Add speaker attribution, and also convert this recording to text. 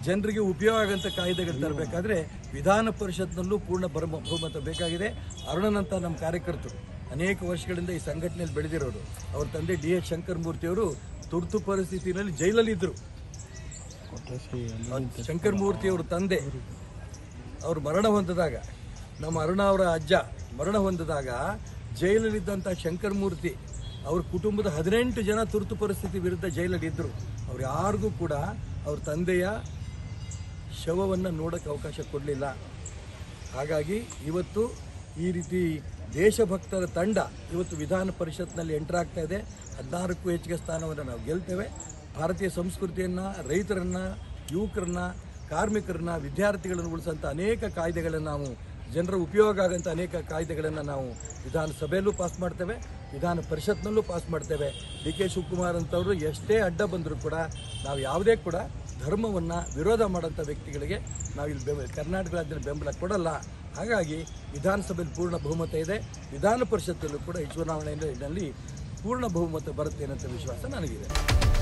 Speaker 1: ಜನರಿಗೆ ಉಪಯೋಗ ಆಗಂತ ಕಾಯ್ದೆಗಳು ತರಬೇಕಾದ್ರೆ ವಿಧಾನ ಪರಿಷತ್ನಲ್ಲೂ ಪೂರ್ಣ ಬರ ಬಹುಮತ ಬೇಕಾಗಿದೆ ಅರುಣನಂತ ನಮ್ಮ ಕಾರ್ಯಕರ್ತರು ಅನೇಕ ವರ್ಷಗಳಿಂದ ಈ ಸಂಘಟನೆಯಲ್ಲಿ ಬೆಳೆದಿರೋರು ಅವ್ರ ತಂದೆ ಡಿ ಎಚ್ ಶಂಕರ್ ಮೂರ್ತಿಯವರು ತುರ್ತು ಪರಿಸ್ಥಿತಿಯಲ್ಲಿ ಜೈಲಲ್ಲಿದ್ದರು ಶಂಕರ್ ಮೂರ್ತಿಯವ್ರ ತಂದೆ ಅವರು ಮರಣ ಹೊಂದಿದಾಗ ನಮ್ಮ ಅರುಣ ಅವರ ಅಜ್ಜ ಮರಣ ಹೊಂದಿದಾಗ ಜೈಲಲ್ಲಿದ್ದಂಥ ಶಂಕರ್ ಮೂರ್ತಿ ಅವ್ರ ಕುಟುಂಬದ ಹದಿನೆಂಟು ಜನ ತುರ್ತು ಪರಿಸ್ಥಿತಿ ವಿರುದ್ಧ ಜೈಲಲ್ಲಿ ಇದ್ದರು ಅವ್ರು ಯಾರಿಗೂ ಕೂಡ ಅವ್ರ ತಂದೆಯ ಶವವನ್ನು ನೋಡೋಕ್ಕೆ ಅವಕಾಶ ಕೊಡಲಿಲ್ಲ ಹಾಗಾಗಿ ಇವತ್ತು ಈ ರೀತಿ ದೇಶಭಕ್ತರ ತಂಡ ಇವತ್ತು ವಿಧಾನ ಪರಿಷತ್ನಲ್ಲಿ ಎಂಟರ್ ಆಗ್ತಾ ಇದೆ ಹದಿನಾರಕ್ಕೂ ಹೆಚ್ಚಿಗೆ ಸ್ಥಾನವನ್ನು ನಾವು ಗೆಲ್ತೇವೆ ಭಾರತೀಯ ಸಂಸ್ಕೃತಿಯನ್ನು ರೈತರನ್ನು ಯುವಕರನ್ನ ಕಾರ್ಮಿಕರನ್ನ ವಿದ್ಯಾರ್ಥಿಗಳನ್ನು ಉಳಿಸೋಂಥ ಅನೇಕ ಕಾಯ್ದೆಗಳನ್ನು ನಾವು ಜನರ ಉಪಯೋಗ ಆಗೋಂಥ ಅನೇಕ ಕಾಯ್ದೆಗಳನ್ನು ನಾವು ವಿಧಾನಸಭೆಯಲ್ಲೂ ಪಾಸ್ ಮಾಡ್ತೇವೆ ವಿಧಾನ ಪರಿಷತ್ನಲ್ಲೂ ಪಾಸ್ ಮಾಡ್ತೇವೆ ಡಿ ಕೆ ಶಿವಕುಮಾರ್ ಅಂತವರು ಎಷ್ಟೇ ಅಡ್ಡ ಬಂದರೂ ಕೂಡ ನಾವು ಯಾವುದೇ ಕೂಡ ಧರ್ಮವನ್ನು ವಿರೋಧ ಮಾಡೋಂಥ ವ್ಯಕ್ತಿಗಳಿಗೆ ನಾವು ಇಲ್ಲಿ ಬೆಂಬ ಕರ್ನಾಟಕ ರಾಜ್ಯದಲ್ಲಿ ಬೆಂಬಲ ಕೊಡಲ್ಲ ಹಾಗಾಗಿ ವಿಧಾನಸಭೆಯಲ್ಲಿ ಪೂರ್ಣ ಬಹುಮತ ಇದೆ ವಿಧಾನ ಪರಿಷತ್ತಲ್ಲೂ ಕೂಡ ಈ ಚುನಾವಣೆಯಲ್ಲಿ ಪೂರ್ಣ ಬಹುಮತ ಬರುತ್ತೆ ಅನ್ನೋಂಥ ವಿಶ್ವಾಸ ನನಗಿದೆ